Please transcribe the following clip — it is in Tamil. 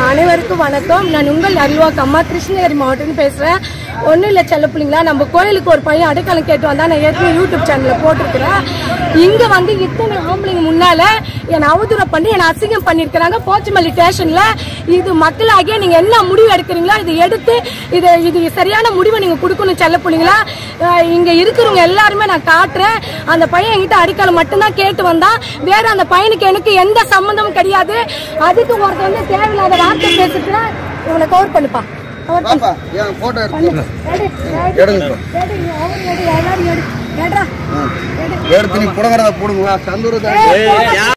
அனைவருக்கும் வணக்கம் நான் உங்கள் அருள்வாக்கு அம்மா கிருஷ்ணகிரி மாவட்டம் பேசுறேன் ஒன்றும் இல்லை செல்ல பிள்ளைங்களா நம்ம கோயிலுக்கு ஒரு பையன் அடைக்காலம் கேட்டு வந்தா நான் ஏற்கனவே யூடியூப் சேனலில் போட்டிருக்கிறேன் இங்க வந்து இத்தனை ஆம்பளைங்க முன்னால என்னை அவதூறம் பண்ணி என்னை அசிங்கம் பண்ணியிருக்கிறாங்க போச்சமல்லி ஸ்டேஷன்ல இது மக்களாகிய நீங்க என்ன முடிவு எடுக்கிறீங்களோ இதை எடுத்து இது இது சரியான முடிவை நீங்க கொடுக்கணும் செல்ல பிள்ளைங்களா அஹ் இங்க இருக்கிறவங்க எல்லாருமே நான் காட்டுறேன் அந்த பையன் என்கிட்ட அடிக்காலம் மட்டும்தான் கேட்டு வந்தான் வேற அந்த பையனுக்கு எனக்கு எந்த சம்மந்தமும் கிடையாது அதுக்கு ஒருத்தர் வந்து தேவையில்லாத வார்த்தை பேசிட்டுனா இவனை கவர் பண்ணுப்பா கவர் பண்ணு பாப்பா என் போட்டோ எடுத்து எடு, எடு, எடுங்க bro. எடு, நீ அவன் எடு, எல்லாரும் எடு. எடுடா. எடு. எடுத்து நீ புடங்கிறத போடுங்களா சந்தூர் ஏய், போடா.